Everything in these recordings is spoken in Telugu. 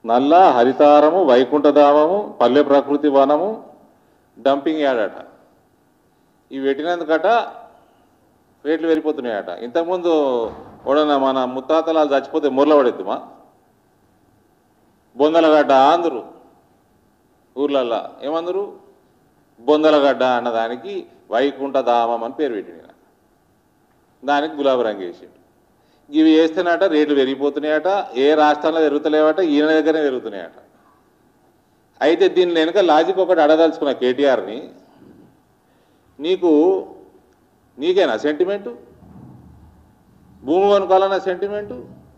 నల్ల హరితారము వైకుంఠధామము పల్లె ప్రకృతి వనము డంపింగ్ యార్డ్ ఇవి పెట్టినందుకట రేట్లు పెరిగిపోతున్నాయట ఇంతకుముందు ఎవడన్నా మన ముత్తాతలాలు చచ్చిపోతే ముర్ల పడేద్దుమా బొందలగడ్డ అందరు ఊర్లల్లా ఏమందరు బొందలగడ్డ అన్నదానికి వైకుంఠధామం అని పేరు పెట్టిన దానికి గులాబీ రంగు వేసిండు ఇవి వేస్తేనట రేట్లు పెరిగిపోతున్నాయట ఏ రాష్ట్రంలో పెరుగుతలేవట ఈయన దగ్గరనే పెరుగుతున్నాయట అయితే దీని వెనుక లాజిక్ ఒకటి అడదలుచుకున్న కేటీఆర్ని నీకు నీకేనా సెంటిమెంటు భూమి కొనుక్కోవాలన్న సెంటిమెంటు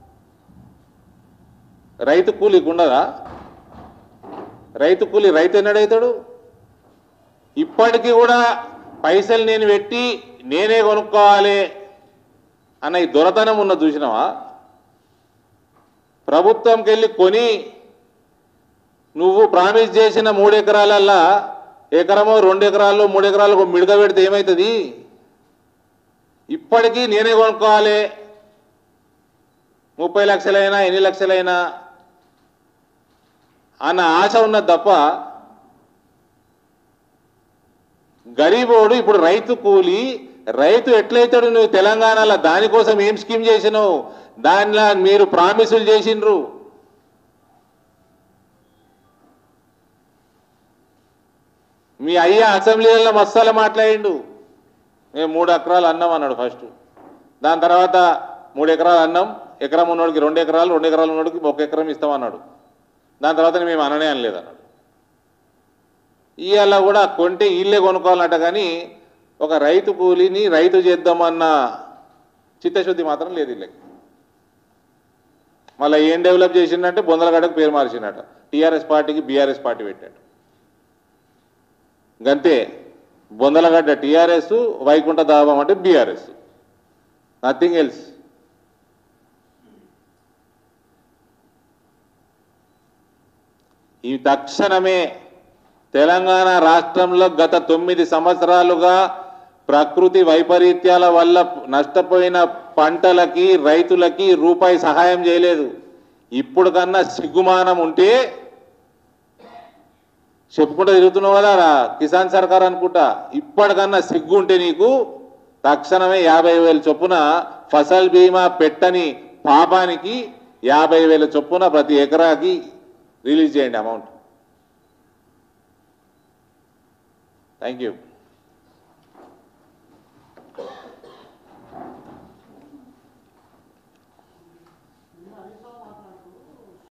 రైతు కూలీకి ఉండదా రైతు కూలి రైతు ఎన్నడవుతాడు ఇప్పటికీ కూడా పైసలు నేను పెట్టి నేనే కొనుక్కోవాలి అన్న ఈ దొరతనం ఉన్న చూసినావా ప్రభుత్వంకి వెళ్ళి కొని నువ్వు ప్రామిస్ చేసిన మూడు ఎకరాలల్లా ఎకరమో రెండు ఎకరాల్లో మూడు ఎకరాలకు మిడత పెడితే ఏమవుతుంది ఇప్పటికీ నేనే కొనుక్కోవాలి ముప్పై లక్షలైనా ఎన్ని లక్షలైనా అన్న ఆశ ఉన్నది తప్ప గరీబోడు ఇప్పుడు రైతు కూలి రైతు ఎట్లయితాడు నువ్వు తెలంగాణలో దానికోసం ఏం స్కీమ్ చేసినావు దానిలో మీరు ప్రామిసులు చేసిండ్రు మీ అయ్య అసెంబ్లీలో మస్తాల మాట్లాడిండు మేము మూడు ఎకరాలు అన్నం అన్నాడు ఫస్ట్ దాని తర్వాత మూడు ఎకరాలు అన్నం ఎకరం ఉన్నోడికి రెండు ఎకరాలు రెండు ఎకరాలు ఉన్నోడికి ఒక ఎకరం ఇస్తామన్నాడు దాని తర్వాత మేము అననే అనలేదు అన్నాడు ఇవాళ కూడా కొంటే ఇల్లే కొనుక్కోవాలంట కానీ ఒక రైతు కూలిని రైతు చేద్దామన్న చిత్తశుద్ధి మాత్రం లేదు ఇల్లకి మళ్ళీ ఏం డెవలప్ చేసిండంటే బొందలగడ్డకు పేరు మార్చిండట టీఆర్ఎస్ పార్టీకి బీఆర్ఎస్ పార్టీ పెట్టాడు గంతే బొందలగడ్డ టీఆర్ఎస్ వైకుంఠ దాబం అంటే బీఆర్ఎస్ నథింగ్ ఎల్స్ ఈ తక్షణమే తెలంగాణ రాష్ట్రంలో గత తొమ్మిది సంవత్సరాలుగా ప్రకృతి వైపరీత్యాల వల్ల నష్టపోయిన పంటలకి రైతులకి రూపాయి సహాయం చేయలేదు ఇప్పుడు కన్నా సిగ్గుమానం ఉంటే చెప్పుకుంటూ తిరుగుతున్నావు కదా రా కిసాన్ సర్కార్ అనుకుంటా ఇప్పటికన్నా సిగ్గు ఉంటే నీకు తక్షణమే యాభై వేల చొప్పున ఫసల్ బీమా పెట్టని పాపానికి యాభై వేల చొప్పున ప్రతి ఎకరాకి రిలీజ్ చేయండి అమౌంట్ థ్యాంక్ యూ